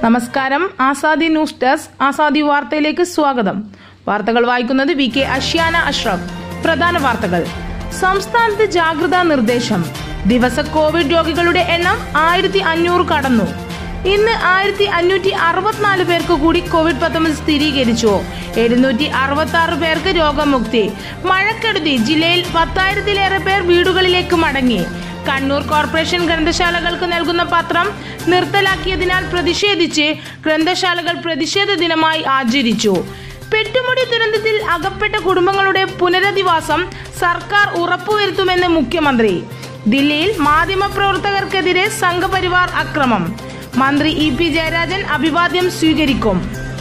നമസ്കാരം Azadi news desk Azadi വാർത്തയിലേക്ക് സ്വാഗതം വാർത്തകൾ വായിക്കുന്നത് വി കെ അഷ്യാന അഷ്റഫ് പ്രധാന വാർത്തകൾ സംസ്ഥാനത്ത് ജാഗ്രതാ നിർദ്ദേശം ദിവസ കോവിഡ് രോഗികളുടെ എണ്ണം ആയിരത്തി അഞ്ഞൂറ് കടന്നു ഇന്ന് ആയിരത്തി അഞ്ഞൂറ്റി അറുപത്തിനാല് പേർക്ക് കൂടി കോവിഡ് പത്തൊമ്പത് സ്ഥിരീകരിച്ചു എഴുന്നൂറ്റി അറുപത്തി ആറ് പേർക്ക് രോഗമുക്തി മഴക്കെടുതി ജില്ലയിൽ പത്തായിരത്തിലേറെ പേർ വീടുകളിലേക്ക് മടങ്ങി കണ്ണൂർ കോർപ്പറേഷൻ ഗ്രന്ഥശാലകൾക്ക് നൽകുന്ന പത്രം നിർത്തലാക്കിയതിനാൽ പ്രതിഷേധിച്ച് ഗ്രന്ഥശാലകൾ പ്രതിഷേധ ദിനമായി ആചരിച്ചു പെട്ടുമുടി ദുരന്തത്തിൽ അകപ്പെട്ട കുടുംബങ്ങളുടെ പുനരധിവാസം സർക്കാർ ഉറപ്പുവരുത്തുമെന്ന് മുഖ്യമന്ത്രി ദില്ലിയിൽ മാധ്യമപ്രവർത്തകർക്കെതിരെ സംഘപരിവാർ അക്രമം മന്ത്രി ഇ പി ജയരാജൻ അഭിവാദ്യം സ്വീകരിക്കും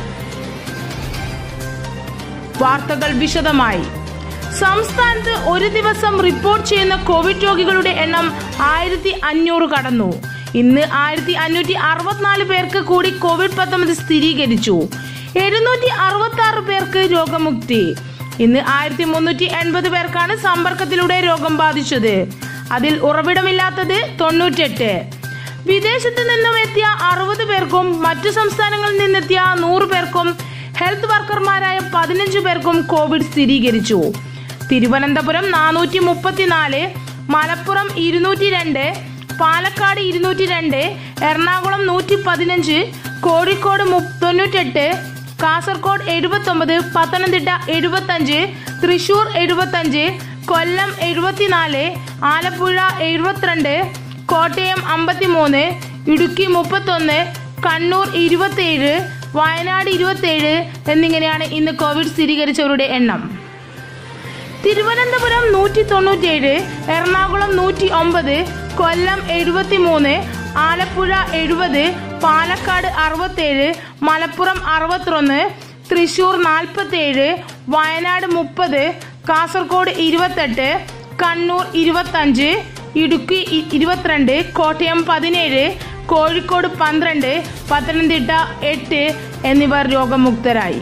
വാർത്തകൾ വിശദമായി സംസ്ഥാനത്ത് ഒരു ദിവസം റിപ്പോർട്ട് ചെയ്യുന്ന കോവിഡ് രോഗികളുടെ എണ്ണം ആയിരത്തി അഞ്ഞൂറ് കടന്നു ഇന്ന് ആയിരത്തി അഞ്ഞൂറ്റി അറുപത്തിനാല് പേർക്ക് കൂടി കോവിഡ് പത്തൊമ്പത് സ്ഥിരീകരിച്ചു എഴുന്നൂറ്റി അറുപത്തി ആറ് പേർക്ക് രോഗമുക്തി ഇന്ന് ആയിരത്തി മുന്നൂറ്റി എൺപത് പേർക്കാണ് സമ്പർക്കത്തിലൂടെ രോഗം ബാധിച്ചത് അതിൽ ഉറവിടമില്ലാത്തത് തൊണ്ണൂറ്റെട്ട് വിദേശത്ത് നിന്നും എത്തിയ അറുപത് പേർക്കും മറ്റു സംസ്ഥാനങ്ങളിൽ നിന്നെത്തിയ നൂറ് പേർക്കും ഹെൽത്ത് വർക്കർമാരായ പതിനഞ്ച് പേർക്കും കോവിഡ് സ്ഥിരീകരിച്ചു തിരുവനന്തപുരം നാനൂറ്റി മുപ്പത്തിനാല് മലപ്പുറം ഇരുന്നൂറ്റി രണ്ട് പാലക്കാട് ഇരുന്നൂറ്റി രണ്ട് എറണാകുളം നൂറ്റി പതിനഞ്ച് കോഴിക്കോട് മു- തൊണ്ണൂറ്റെട്ട് കാസർഗോഡ് എഴുപത്തൊമ്പത് പത്തനംതിട്ട എഴുപത്തഞ്ച് തൃശൂർ എഴുപത്തഞ്ച് കൊല്ലം എഴുപത്തിനാല് ആലപ്പുഴ എഴുപത്തിരണ്ട് കോട്ടയം അമ്പത്തിമൂന്ന് ഇടുക്കി മുപ്പത്തൊന്ന് കണ്ണൂർ ഇരുപത്തിയേഴ് വയനാട് ഇരുപത്തിയേഴ് എന്നിങ്ങനെയാണ് ഇന്ന് കോവിഡ് സ്ഥിരീകരിച്ചവരുടെ എണ്ണം തിരുവനന്തപുരം നൂറ്റി തൊണ്ണൂറ്റേഴ് എറണാകുളം നൂറ്റി ഒമ്പത് കൊല്ലം എഴുപത്തിമൂന്ന് ആലപ്പുഴ എഴുപത് പാലക്കാട് അറുപത്തേഴ് മലപ്പുറം അറുപത്തൊന്ന് തൃശൂർ നാൽപ്പത്തേഴ് വയനാട് മുപ്പത് കാസർഗോഡ് ഇരുപത്തെട്ട് കണ്ണൂർ ഇരുപത്തഞ്ച് ഇടുക്കി ഇ- ഇരുപത്തിരണ്ട് കോട്ടയം പതിനേഴ് കോഴിക്കോട് പന്ത്രണ്ട് പത്തനംതിട്ട എട്ട് എന്നിവർ രോഗമുക്തരായി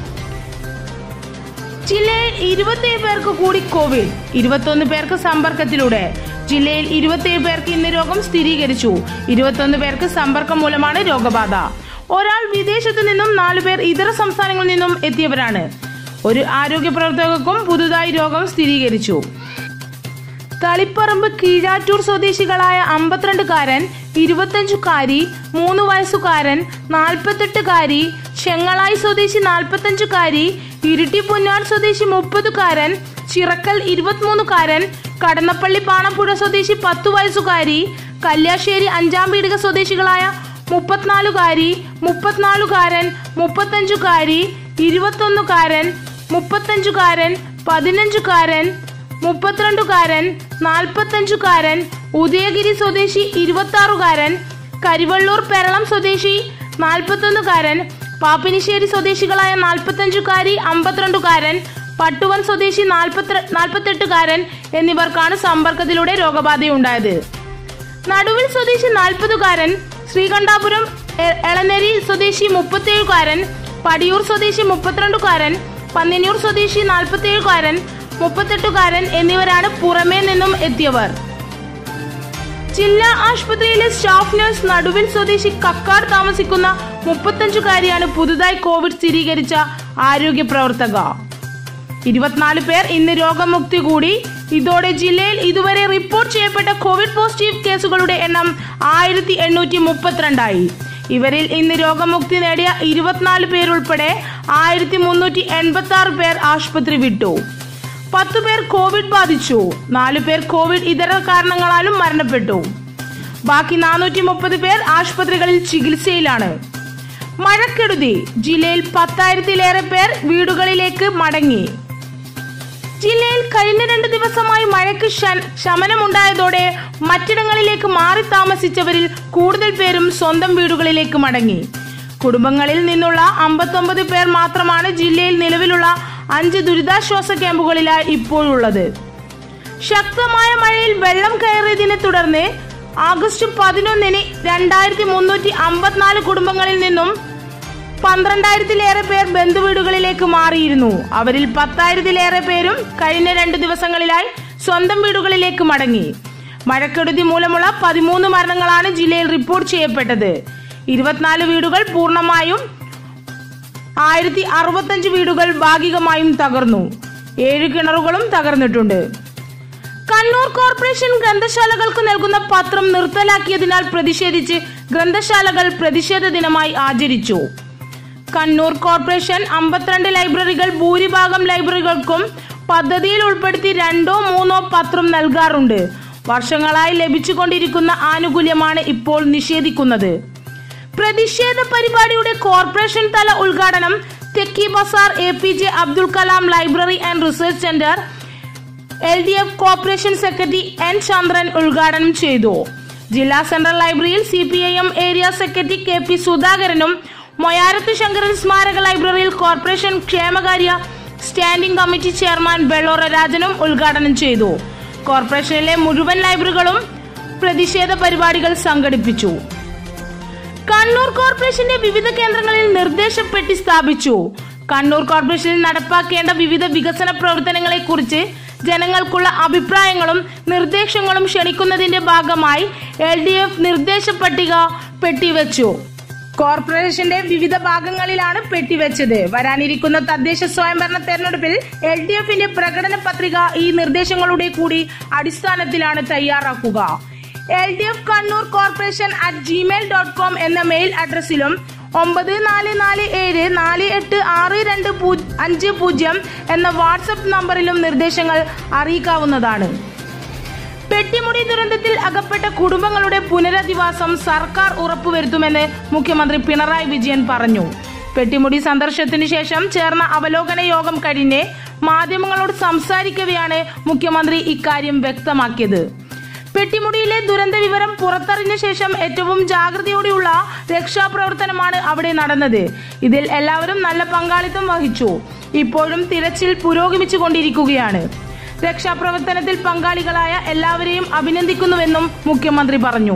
ജില്ലയിൽ ഇരുപത്തിയേഴ് പേർക്ക് കൂടി കോവിഡ് ഇരുപത്തൊന്ന് പേർക്ക് സമ്പർക്കത്തിലൂടെ ജില്ലയിൽ ഇരുപത്തിയേഴ് പേർക്ക് ഇന്ന് രോഗം സ്ഥിരീകരിച്ചു ഇരുപത്തൊന്ന് പേർക്ക് സമ്പർക്കം മൂലമാണ് രോഗബാധ ഒരാൾ വിദേശത്തു നിന്നും നാലുപേർ ഇതര സംസ്ഥാനങ്ങളിൽ നിന്നും എത്തിയവരാണ് ഒരു ആരോഗ്യ പ്രവർത്തകർക്കും പുതുതായി രോഗം സ്ഥിരീകരിച്ചു തളിപ്പറമ്പ് കീഴാറ്റൂർ സ്വദേശികളായ അമ്പത്തിരണ്ടുകാരൻ ഇരുപത്തഞ്ചുകാരി മൂന്ന് വയസ്സുകാരൻ നാൽപ്പത്തെട്ടുകാരി ചെങ്ങളായി സ്വദേശി നാൽപ്പത്തഞ്ചുകാരി ഇരിട്ടി പുന്നാട് സ്വദേശി മുപ്പതുകാരൻ ചിറക്കൽ ഇരുപത്തിമൂന്നുകാരൻ കടന്നപ്പള്ളി പാണപ്പുഴ സ്വദേശി പത്തു വയസ്സുകാരി കല്യാശ്ശേരി അഞ്ചാം പീടിക സ്വദേശികളായ മുപ്പത്തിനാലുകാരി മുപ്പത്തിനാലുകാരൻ മുപ്പത്തഞ്ചുകാരി ഇരുപത്തൊന്നുകാരൻ മുപ്പത്തഞ്ചുകാരൻ പതിനഞ്ചുകാരൻ മുപ്പത്തിരണ്ടുകാരൻ നാൽപ്പത്തഞ്ചുകാരൻ ഉദയഗിരി സ്വദേശി ഇരുപത്താറുകാരൻ കരിവള്ളൂർ പെരളം സ്വദേശി നാൽപ്പത്തൊന്നുകാരൻ പാപ്പിനിശ്ശേരി സ്വദേശികളായ നാൽപ്പത്തഞ്ചുകാരി അമ്പത്തിരണ്ടുകാരൻ പട്ടുവൻ സ്വദേശി നാൽപ്പത്തി നാൽപ്പത്തെട്ടുകാരൻ എന്നിവർക്കാണ് സമ്പർക്കത്തിലൂടെ രോഗബാധയുണ്ടായത് നടുവിൽ സ്വദേശി നാൽപ്പതുകാരൻ ശ്രീകണ്ഠാപുരം എ- എളനേരി സ്വദേശി മുപ്പത്തേഴുകാരൻ പടിയൂർ സ്വദേശി മുപ്പത്തിരണ്ടുകാരൻ പന്നിനൂർ സ്വദേശി നാൽപ്പത്തേഴുകാരൻ മുപ്പത്തെട്ടുകാരൻ എന്നിവരാണ് പുറമേ നിന്നും എത്തിയവർ ജില്ലാ ആശുപത്രിയിലെ സ്റ്റാഫ് നഴ്സ് നടുവിൽ സ്വദേശി കക്കാട് താമസിക്കുന്ന മുപ്പത്തഞ്ചുകാരിയാണ് പുതുതായി കോവിഡ് സ്ഥിരീകരിച്ച ആരോഗ്യ പ്രവർത്തക ഇരുപത്തിനാല് പേർ ഇന്ന് രോഗമുക്തി കൂടി ഇതോടെ ജില്ലയിൽ ഇതുവരെ റിപ്പോർട്ട് ചെയ്യപ്പെട്ട കോവിഡ് പോസിറ്റീവ് കേസുകളുടെ എണ്ണം ആയിരത്തി എണ്ണൂറ്റി മുപ്പത്തിരണ്ടായി ഇവരിൽ ഇന്ന് രോഗമുക്തി നേടിയ ഇരുപത്തിനാല് പേരുൾപ്പെടെ ആയിരത്തി മുന്നൂറ്റി എൺപത്തി ആറ് പേർ ആശുപത്രി വിട്ടു പത്തു പേർ കോവിഡ് ബാധിച്ചു നാലു പേർ കോവിഡ് ഇതര കാരണങ്ങളാലും മരണപ്പെട്ടു ബാക്കി നാനൂറ്റി മുപ്പത് പേർ ആശുപത്രികളിൽ ചികിത്സയിലാണ് മഴക്കെടുതി ജില്ലയിൽ പത്തായിരത്തിലേറെ പേർ വീടുകളിലേക്ക് മടങ്ങി ജില്ലയിൽ കഴിഞ്ഞ രണ്ട് ദിവസമായി മഴയ്ക്ക് ശ- ശമനമുണ്ടായതോടെ മറ്റിടങ്ങളിലേക്ക് മാറി താമസിച്ചവരിൽ കൂടുതൽ പേരും സ്വന്തം വീടുകളിലേക്ക് മടങ്ങി കുടുംബങ്ങളിൽ നിന്നുള്ള അമ്പത്തൊമ്പത് പേർ മാത്രമാണ് ജില്ലയിൽ നിലവിലുള്ള അഞ്ച് ദുരിതാശ്വാസ ക്യാമ്പുകളിലായി ഇപ്പോഴുള്ളത് ശക്തമായ മഴയിൽ വെള്ളം കയറിയതിനെ തുടർന്ന് ആഗസ്റ്റ് പതിനൊന്നിന് രണ്ടായിരത്തി മുന്നൂറ്റി അമ്പത്തിനാല് കുടുംബങ്ങളിൽ നിന്നും പന്ത്രണ്ടായിരത്തിലേറെ പേർ ബന്ധുവീടുകളിലേക്ക് മാറിയിരുന്നു അവരിൽ പത്തായിരത്തിലേറെ പേരും കഴിഞ്ഞ രണ്ട് ദിവസങ്ങളിലായി സ്വന്തം വീടുകളിലേക്ക് മടങ്ങി മഴക്കെടുതി മൂലമുള്ള പതിമൂന്ന് മരണങ്ങളാണ് ജില്ലയിൽ റിപ്പോർട്ട് ചെയ്യപ്പെട്ടത് ഇരുപത്തിനാല് വീടുകൾ പൂർണ്ണമായും ആയിരത്തി അറുപത്തഞ്ച് വീടുകൾ ഭാഗികമായും തകർന്നു ഏഴ് കിണറുകളും തകർന്നിട്ടുണ്ട് കണ്ണൂർ കോർപ്പറേഷൻ ഗ്രന്ഥശാലകൾക്ക് നൽകുന്ന പത്രം നിർത്തലാക്കിയതിനാൽ പ്രതിഷേധിച്ച് ഗ്രന്ഥശാലകൾ പ്രതിഷേധ ദിനമായി ആചരിച്ചു കണ്ണൂർ കോർപ്പറേഷൻ അമ്പത്തിരണ്ട് ലൈബ്രറികൾ ഭൂരിഭാഗം ലൈബ്രറികൾക്കും പദ്ധതിയിൽ ഉൾപ്പെടുത്തി രണ്ടോ മൂന്നോ പത്രം നൽകാറുണ്ട് വർഷങ്ങളായി ലഭിച്ചുകൊണ്ടിരിക്കുന്ന ആനുകൂല്യമാണ് ഇപ്പോൾ നിഷേധിക്കുന്നത് പ്രതിഷേധ പരിപാടിയുടെ കോർപ്പറേഷൻ തല ഉദ്ഘാടനം Thekki Bazar A P J Abdul Kalam library and research centre L D F corporation secretary N Chandran ഉദ്ഘാടനം ചെയ്തു ജില്ലാ സെൻട്രൽ ലൈബ്രറിയിൽ C P I M area secretary K P സുധാകരനും മൊയാരത്ത് ശങ്കരൻ സ്മാരക ലൈബ്രറിയിൽ കോർപ്പറേഷൻ ക്ഷേമകാര്യ സ്റ്റാൻഡിംഗ് കമ്മിറ്റി ചെയർമാൻ ബെള്ളോറ രാജനും ഉദ്ഘാടനം ചെയ്തു കോർപ്പറേഷനിലെ മുഴുവൻ ലൈബ്രറികളും പ്രതിഷേധ പരിപാടികൾ സംഘടിപ്പിച്ചു കണ്ണൂർ കോർപ്പറേഷന്റെ വിവിധ കേന്ദ്രങ്ങളിൽ നിർദ്ദേശപ്പെട്ടി സ്ഥാപിച്ചു കണ്ണൂർ കോർപ്പറേഷനിൽ നടപ്പാക്കേണ്ട വിവിധ വികസന പ്രവർത്തനങ്ങളെ കുറിച്ച് ജനങ്ങൾക്കുള്ള അഭിപ്രായങ്ങളും നിർദ്ദേശങ്ങളും ക്ഷണിക്കുന്നതിന്റെ ഭാഗമായി എൽ ഡി എഫ് നിർദ്ദേശ പട്ടിക പെട്ടിവെച്ചു കോർപ്പറേഷന്റെ വിവിധ ഭാഗങ്ങളിലാണ് പെട്ടിവെച്ചത് വരാനിരിക്കുന്ന തദ്ദേശ സ്വയംഭരണ തെരഞ്ഞെടുപ്പിൽ എൽ ഡി എഫിന്റെ പ്രകടന പത്രിക ഈ നിർദ്ദേശങ്ങളുടെ കൂടി അടിസ്ഥാനത്തിലാണ് തയ്യാറാക്കുക L D F Kannur corporation at Gmail dot com എന്ന മെയിൽ അഡ്രസ്സിലും ഒമ്പത് നാല് നാല് ഏഴ് നാല് എട്ട് ആറ് രണ്ട് പൂ- അഞ്ച് പൂജ്യം എന്ന വാട്സപ്പ് നമ്പറിലും നിർദ്ദേശങ്ങൾ അറിയിക്കാവുന്നതാണ് പെട്ടിമുടി ദുരന്തത്തിൽ അകപ്പെട്ട കുടുംബങ്ങളുടെ പുനരധിവാസം സർക്കാർ ഉറപ്പുവരുത്തുമെന്ന് മുഖ്യമന്ത്രി പിണറായി വിജയൻ പറഞ്ഞു പെട്ടിമുടി സന്ദർശനത്തിനു ശേഷം ചേർന്ന അവലോകന യോഗം കഴിഞ്ഞ് മാധ്യമങ്ങളോട് സംസാരിക്കവെയാണ് മുഖ്യമന്ത്രി ഇക്കാര്യം വ്യക്തമാക്കിയത് പെട്ടിമുടിയിലെ ദുരന്ത വിവരം പുറത്തറിഞ്ഞ ശേഷം ഏറ്റവും ജാഗ്രതയോടെയുള്ള രക്ഷാപ്രവർത്തനമാണ് അവിടെ നടന്നത് ഇതിൽ എല്ലാവരും നല്ല പങ്കാളിത്തം വഹിച്ചു ഇപ്പോഴും തിരച്ചിൽ പുരോഗമിച്ചുകൊണ്ടിരിക്കുകയാണ് രക്ഷാപ്രവർത്തനത്തിൽ പങ്കാളികളായ എല്ലാവരെയും അഭിനന്ദിക്കുന്നുവെന്നും മുഖ്യമന്ത്രി പറഞ്ഞു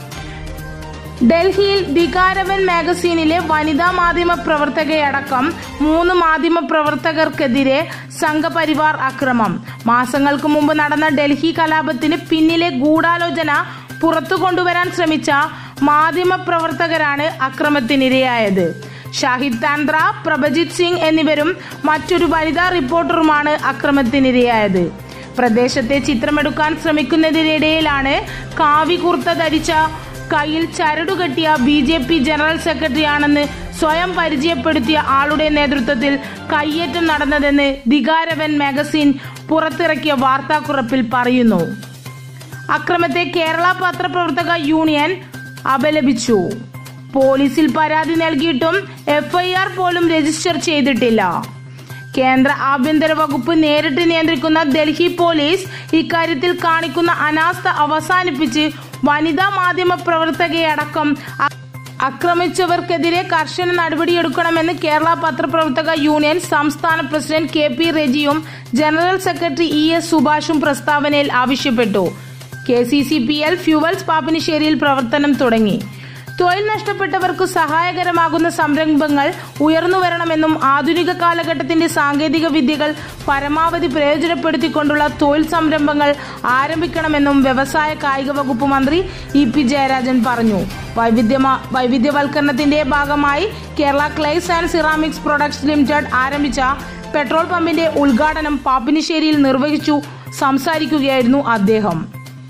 ഡൽഹിയിൽ ദികാരവൻ മാഗസീനിലെ വനിതാ മാധ്യമ പ്രവർത്തകയടക്കം മൂന്ന് മാധ്യമ പ്രവർത്തകർക്കെതിരെ സംഘപരിവാർ അക്രമം മാസങ്ങൾക്ക് മുമ്പ് നടന്ന ഡൽഹി കലാപത്തിന് പിന്നിലെ ഗൂഢാലോചന പുറത്തു കൊണ്ടുവരാൻ ശ്രമിച്ച മാധ്യമ പ്രവർത്തകരാണ് അക്രമത്തിനിരയായത് ഷാഹിദ് താന്ദ്ര പ്രഭജിത് സിംഗ് എന്നിവരും മറ്റൊരു വനിതാ റിപ്പോർട്ടറുമാണ് അക്രമത്തിനിരയായത് പ്രദേശത്തെ ചിത്രമെടുക്കാൻ ശ്രമിക്കുന്നതിനിടയിലാണ് കാവി കുർത്ത ധരിച്ച കയ്യിൽ ചരടുകെട്ടിയ ബി ജെ പി ജനറൽ സെക്രട്ടറിയാണെന്ന് സ്വയം പരിചയപ്പെടുത്തിയ ആളുടെ നേതൃത്വത്തിൽ കയ്യേറ്റം നടന്നതെന്ന് ദിഗാരവൻ മാഗസിൻ പുറത്തിറക്കിയ വാർത്താക്കുറിപ്പിൽ പറയുന്നു അക്രമത്തെ കേരള പത്രപ്രവർത്തക യൂണിയൻ അപലപിച്ചു പോലീസിൽ പരാതി നൽകിയിട്ടും എഫ്ഐആർ പോലും രജിസ്റ്റർ ചെയ്തിട്ടില്ല കേന്ദ്ര ആഭ്യന്തര വകുപ്പ് നേരിട്ട് നിയന്ത്രിക്കുന്ന ഡൽഹി പോലീസ് ഇക്കാര്യത്തിൽ കാണിക്കുന്ന അനാസ്ഥ അവസാനിപ്പിച്ച് വനിതാ മാധ്യമ പ്രവർത്തകയടക്കം അ- ആക്രമിച്ചവർക്കെതിരെ കർശന നടപടിയെടുക്കണമെന്ന് കേരള പത്രപ്രവർത്തക യൂണിയൻ സംസ്ഥാന പ്രസിഡന്റ് കെ പി റെജിയും ജനറൽ സെക്രട്ടറി ഇ എസ് സുഭാഷും പ്രസ്താവനയിൽ ആവശ്യപ്പെട്ടു K C C P L fuels പാപ്പിനിശ്ശേരിയിൽ പ്രവർത്തനം തുടങ്ങി തൊഴിൽ നഷ്ടപ്പെട്ടവർക്ക് സഹായകരമാകുന്ന സംരംഭങ്ങൾ ഉയർന്നു വരണമെന്നും ആധുനിക കാലഘട്ടത്തിന്റെ സാങ്കേതിക വിദ്യകൾ പരമാവധി പ്രയോജനപ്പെടുത്തിക്കൊണ്ടുള്ള തൊഴിൽ സംരംഭങ്ങൾ ആരംഭിക്കണമെന്നും വ്യവസായ കായിക വകുപ്പ് മന്ത്രി ഇ പി ജയരാജൻ പറഞ്ഞു വൈവിധ്യമ വൈവിധ്യവൽക്കരണത്തിന്റെ ഭാഗമായി Kerala clays and ceramics products limited ആരംഭിച്ച പെട്രോൾ പമ്പിന്റെ ഉദ്ഘാടനം പാപ്പിനിശ്ശേരിയിൽ നിർവഹിച്ചു സംസാരിക്കുകയായിരുന്നു അദ്ദേഹം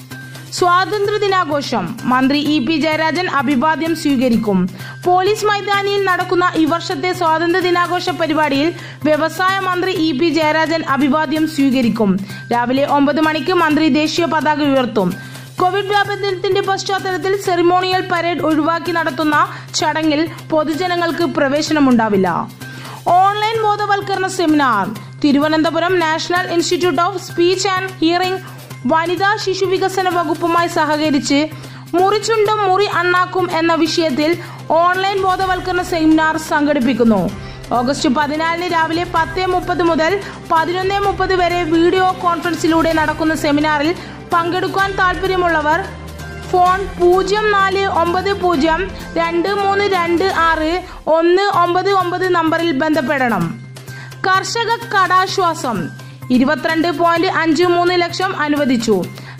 സ്വാതന്ത്ര്യദിനാഘോഷം മന്ത്രി ഇ പി ജയരാജൻ അഭിവാദ്യം സ്വീകരിക്കും പോലീസ് മൈതാനിയിൽ നടക്കുന്ന ഈ വർഷത്തെ സ്വാതന്ത്ര്യ ദിനാഘോഷ പരിപാടിയിൽ വ്യവസായ മന്ത്രി ഇ പി ജയരാജൻ അഭിവാദ്യം സ്വീകരിക്കും രാവിലെ ഒമ്പത് മണിക്ക് മന്ത്രി ദേശീയ പതാക ഉയർത്തും കോവിഡ് വ്യാപനത്തിന്റെ പശ്ചാത്തലത്തിൽ സെറിമോണിയൽ പരേഡ് ഒഴിവാക്കി നടത്തുന്ന ചടങ്ങിൽ പൊതുജനങ്ങൾക്ക് പ്രവേശനമുണ്ടാവില്ല ഓൺലൈൻ ബോധവൽക്കരണ seminar Thiruvananthapuram national institute of speech and hearing വനിതാ ശിശു വികസന വകുപ്പുമായി സഹകരിച്ച് മുറിച്ചുണ്ടും മുറി അണ്ണാക്കും എന്ന വിഷയത്തിൽ ഓൺലൈൻ ബോധവൽക്കരണ സെമിനാർ സംഘടിപ്പിക്കുന്നു ഓഗസ്റ്റ് പതിനാലിന് രാവിലെ പത്ത് മുപ്പത് മുതൽ പതിനൊന്ന് മുപ്പത് വരെ വീഡിയോ കോൺഫറൻസിലൂടെ നടക്കുന്ന സെമിനാറിൽ പങ്കെടുക്കാൻ താല്പര്യമുള്ളവർ ഫോൺ പൂജ്യം നാല് ഒമ്പത് പൂജ്യം രണ്ട് മൂന്ന് രണ്ട് ആറ് ഒന്ന് ഒമ്പത് ഒമ്പത് നമ്പറിൽ ബന്ധപ്പെടണം കർഷക കടാശ്വാസം ഇരുപത്തിരണ്ട് പോയിന്റ് അഞ്ച് മൂന്ന് ലക്ഷം അനുവദിച്ചു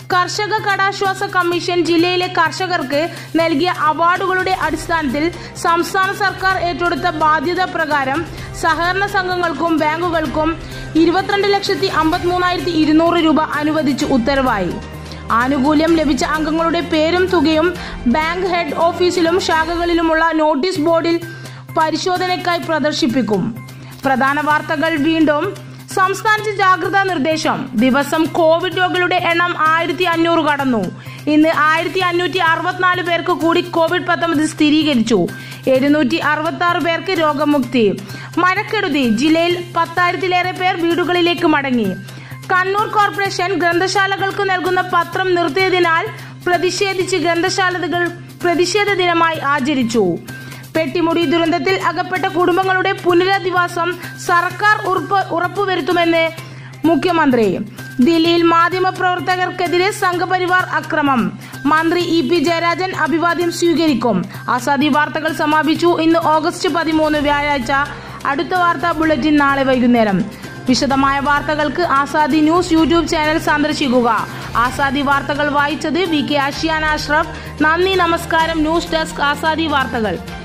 കർഷക കടാശ്വാസ കമ്മീഷൻ ജില്ലയിലെ കർഷകർക്ക് നൽകിയ അവാർഡുകളുടെ അടിസ്ഥാനത്തിൽ സംസ്ഥാന സർക്കാർ ഏറ്റെടുത്ത ബാധ്യത പ്രകാരം സഹകരണ സംഘങ്ങൾക്കും ബാങ്കുകൾക്കും ഇരുപത്തിരണ്ട് ലക്ഷത്തി അമ്പത്തിമൂന്നായിരത്തി ഇരുന്നൂറ് രൂപ അനുവദിച്ചു ഉത്തരവായി ആനുകൂല്യം ലഭിച്ച അംഗങ്ങളുടെ പേരും തുകയും ബാങ്ക് ഹെഡ് ഓഫീസിലും ശാഖകളിലുമുള്ള നോട്ടീസ് ബോർഡിൽ പരിശോധനയ്ക്കായി പ്രദർശിപ്പിക്കും പ്രധാന വാർത്തകൾ വീണ്ടും സംസ്ഥാനത്ത് ജാഗ്രതാ നിർദ്ദേശം ദിവസം കോവിഡ് രോഗികളുടെ എണ്ണം ആയിരത്തി അഞ്ഞൂറ് കടന്നു ഇന്ന് ആയിരത്തി അഞ്ഞൂറ്റി അറുപത്തിനാല് പേർക്ക് കൂടി കോവിഡ് പത്തൊമ്പത് സ്ഥിരീകരിച്ചു എഴുന്നൂറ്റി അറുപത്തി ആറ് പേർക്ക് രോഗമുക്തി മഴക്കെടുതി ജില്ലയിൽ പത്തായിരത്തിലേറെ പേർ വീടുകളിലേക്ക് മടങ്ങി കണ്ണൂർ കോർപ്പറേഷൻ ഗ്രന്ഥശാലകൾക്ക് നൽകുന്ന പത്രം നിർത്തിയതിനാൽ പ്രതിഷേധിച്ച് ഗ്രന്ഥശാലകൾ പ്രതിഷേധ ദിനമായി ആചരിച്ചു പെട്ടിമുടി ദുരന്തത്തിൽ അകപ്പെട്ട കുടുംബങ്ങളുടെ പുനരധിവാസം സർക്കാർ ഉറപ്പ് ഉറപ്പുവരുത്തുമെന്ന് മുഖ്യമന്ത്രി ദില്ലിയിൽ മാധ്യമപ്രവർത്തകർക്കെതിരെ സംഘപരിവാർ അക്രമം മന്ത്രി ഇ പി ജയരാജൻ അഭിവാദ്യം സ്വീകരിക്കും ആസാദി വാർത്തകൾ സമാപിച്ചു ഇന്ന് ഓഗസ്റ്റ് പതിമൂന്ന് വ്യാഴാഴ്ച അടുത്ത വാർത്താ ബുള്ളറ്റിൻ നാളെ വൈകുന്നേരം വിശദമായ വാർത്തകൾക്ക് ആസാദി ന്യൂസ് യൂട്യൂബ് ചാനൽ സന്ദർശിക്കുക ആസാദി വാർത്തകൾ വായിച്ചത് വി കെ അഷിയാന അഷ്റഫ് നന്ദി നമസ്കാരം ന്യൂസ് ഡെസ്ക് ആസാദി വാർത്തകൾ